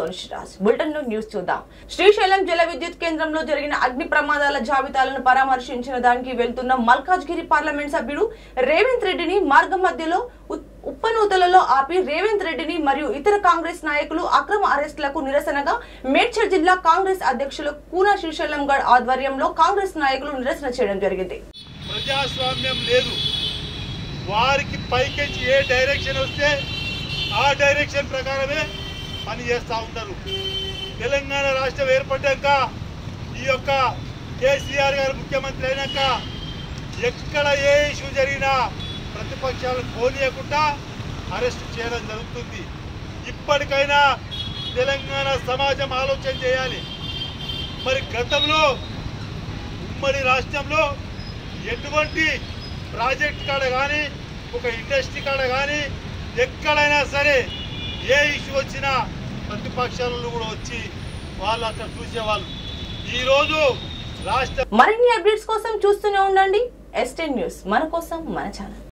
సోనిషిరాజ్ bulletin లో news చూద్దాం శ్రీశైలం జల విద్యుత్ కేంద్రంలో జరిగిన అగ్ని ప్రమాదాల జాబితాలను పరామర్శించిన దానికి వెళ్తున్న మల్కాజ్గిరి పార్లమెంట్ సభ్యుడు రేవంత్ రెడ్డిని మార్గం మధ్యలో ఉత్- ఉప్పనూతలలో ఆపి రేవంత్ రెడ్డిని మరియు ఇతర కాంగ్రెస్ నాయకులు అక్రమ అరెస్టులకు నిరసనగా మేడ్చల్ జిల్లా కాంగ్రెస్ అధ్యక్షులు కూన శ్రీశైలం గడ్ ఆధ్వర్యంలో కాంగ్రెస్ నాయకులు నిరసన చేయడం జరిగింది ప్రజాస్వామ్యం లేదు వారికి పైకెచ్చి ఏ డైరెక్షన్ వస్తే ఆ డైరెక్షన్ ప్రకారమే పని చేస్తూ ఉంటారు తెలంగాణ రాష్ట్రం ఏర్పడ్డాక ఈ యొక్క కేసీఆర్ గారు ముఖ్యమంత్రి అయినాక ఎక్కడ ఏ ఇష్యూ జరిగినా ప్రతిపక్షాలను పోనీయకుండా అరెస్ట్ చేయడం జరుగుతుంది ఇప్పటికైనా తెలంగాణ సమాజం ఆలోచన చేయాలి మరి గతంలో ఉమ్మడి రాష్ట్రంలో ఎటువంటి ప్రాజెక్ట్ కాడ కానీ ఒక ఇండస్ట్రీ కాడ కానీ ఎక్కడైనా సరే ఏ ఇష్యూ వచ్చినా ప్రతిపక్షాలలో కూడా వచ్చి వాళ్ళు అక్కడ చూసేవాళ్ళు ఈరోజు రాష్ట్ర మరిన్ని అప్డేట్స్ కోసం చూస్తూనే ఉండండి ఎస్టెన్ న్యూస్ మన కోసం మన ఛానల్